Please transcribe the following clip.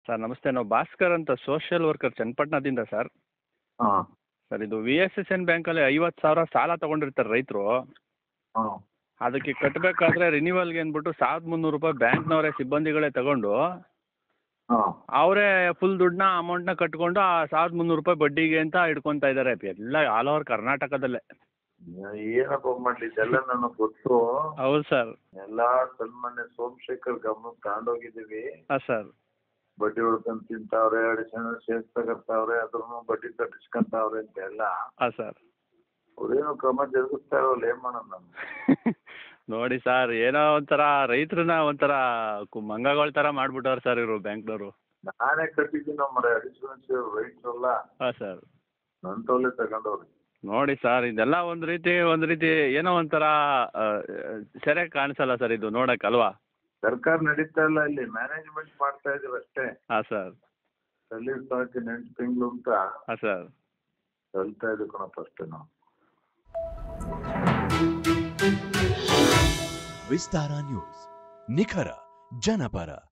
sir ನಮಸ್ತೆ ನಾವು ಭಾಸ್ಕರ್ ಅಂತ ಸೋಷಿಯಲ್ ವರ್ಕರ್ ಚನ್ನಪಟ್ಟಣದಿಂದ ಸರ್ ಹಾಂ ಸರ್ ಇದು ವಿ ಎಸ್ ಎಸ್ ಎನ್ ಬ್ಯಾಂಕಲ್ಲಿ ಐವತ್ತು ಸಾವಿರ ಸಾಲ ತೊಗೊಂಡಿರ್ತಾರೆ ರೈತರು ಹಾಂ ಅದಕ್ಕೆ ಕಟ್ಟಬೇಕಾದ್ರೆ ರಿನ್ಯೂವಲ್ಗೆ ಅಂದ್ಬಿಟ್ಟು ಸಾವಿರದ ಮುನ್ನೂರು ರೂಪಾಯಿ ಬ್ಯಾಂಕ್ನವರೇ ಸಿಬ್ಬಂದಿಗಳೇ ತಗೊಂಡು ಹಾಂ ಅವರೇ ಫುಲ್ ದುಡ್ಡನ್ನ ಅಮೌಂಟ್ನ ಕಟ್ಕೊಂಡು ಆ ಸಾವಿರದ ಮುನ್ನೂರು ರೂಪಾಯಿ ಬಡ್ಡಿಗೆ ಅಂತ ಇಟ್ಕೊತಾ ಇದ್ದಾರೆ ಎಲ್ಲ ಆಲ್ ಓವರ್ ಕರ್ನಾಟಕದಲ್ಲೇ ಏನಪ್ಪ ಮಾಡ್ಲಿ ಇದೆಲ್ಲ ನನಗೆ ಗೊತ್ತು ಹೌದು ಸರ್ ಎಲ್ಲ ಸನ್ಮಾನ್ಯ ಸೋಮಶೇಖರ್ ಗಮನಕ್ಕೆ ತಗೊಂಡೋಗಿದ್ದೀವಿ ಹಾಂ ಸರ್ ಬಡ್ಡಿ ಹೊಡ್ಕೊಂಡ್ ತಿಂತಾವ್ರೆ ಅಡಿಷನಲ್ ಶೇರ್ಸ್ ತಗರ್ತಾವ್ರೆ ಅದ್ರೂ ಬಡ್ಡಿ ಕಟ್ಟಿಸ್ಕೊಂತಾವ್ರೆ ಅಂತ ಎಲ್ಲ ಹಾಂ ಸರ್ ಅವ್ರೇನು ಕ್ರಮ ಜರುಗಿಸ್ತಾ ಇರೋಲ್ಲ ಏನ್ ಮಾಡೋಣ ನಾನು ನೋಡಿ ಸರ್ ಏನೋ ಒಂಥರ ರೈತರನ್ನ ಒಂಥರ ಕು- ಮಂಗಗಳ ಥರ ಮಾಡ್ಬಿಟ್ಟವ್ರೆ ಸರ್ ಇವರು ಬ್ಯಾಂಕ್ನವರು ನಾನೇ ಕಟ್ಟಿದ್ದೀನಿ ಮರ ಅಡಿಷನಲ್ ಶೇರ್ ರೈಟ್ಸ್ ಎಲ್ಲ ಹಾಂ ಸರ್ ನನ್ನ ತೋಲೆ ತಗೊಂಡವ್ರಿ ನೋಡಿ ಸರ್ ಇದೆಲ್ಲ ಒಂದು ರೀತಿ ಒಂದು ರೀತಿ ಏನೋ ಒಂಥರ ಆ, ಸೆರೆ ಕಾಣಿಸಲ್ಲ ಸರ್ ಇದು ನೋಡಕ್ಕೆ ಅಲ್ವಾ ಸರ್ಕಾರ ನಡೀತಾ ಇಲ್ಲ ಇಲ್ಲಿ ಮ್ಯಾನೇಜ್ಮೆಂಟ್ ಮಾಡ್ತಾ ಇದೀವಿ ಅಷ್ಟೇ ಹಾಂ ಸರ್ ಸಲೀಸ್ ಸಾಕಿ ಎಂಟು ತಿಂಗಳು ಅಂತ ಹಾಂ ಸರ್ ಕಲ್ತಾ ಇದೀವಿ ಕಣಪ್ಪ ಅಷ್ಟೇ ನಾವು ವಿಸ್ತಾರ ನ್ಯೂಸ್ ನಿಖರ ಜನಪರ